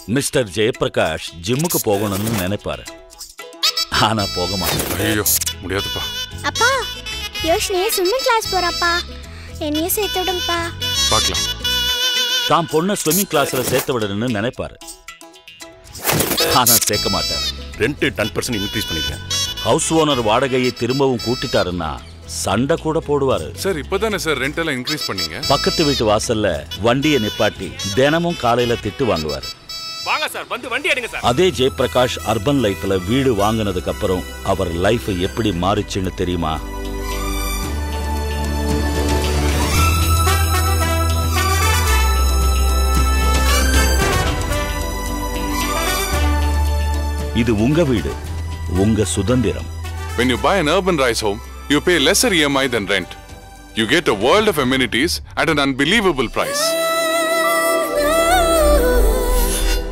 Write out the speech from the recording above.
Mister Jayaprakash ஜிம்முக்கு போகணும்னு நினைப்பாரு ஆனா போக மாட்டார் ஐயோ முடியாதுப்பா அப்பா யோஷினே ஸ்விம்மிங் கிளாஸ் போறாப்பா என்னையும் சேர்த்து விடுங்கப்பா பார்க்கலாம் தான் பொண்ணை ஸ்விம்மிங் கிளாஸ்ல சேர்த்து விடணும்னு நினைப்பாரு ஆனா சேர்க்க மாட்டார் ரெண்ட் டென் பர்சன்ட் இன்க்ரீஸ் பண்ணிருக்கேன் ஹவுஸ் ஓனர் வாடகையை திரும்பவும் கூட்டிட்டாருன்னா சண்டை கூட போடுவாரு சார் இப்பதானே சார் ரெண்ட் எல்லாம் இன்க்ரீஸ் பண்ணீங்க பக்கத்து வீட்டு வாசல்ல வண்டியை நிப்பாட்டி தினமும் காலையில திட்டு வாங்குவார் வாங்க சார் வந்து வண்டி எடுங்க சார் அதே ஜெயபிரகாஷ் அர்பன் லைஃப்ல வீடு வாங்கினதுக்கு அப்புறம் அவர் லைஃப் எப்படி மாறிச்சுன்னு தெரியுமா இது உங்க வீடு உங்க சுதந்திரம் When you buy an urban rise home, you pay lesser EMI than rent. You get a world of amenities at an unbelievable price.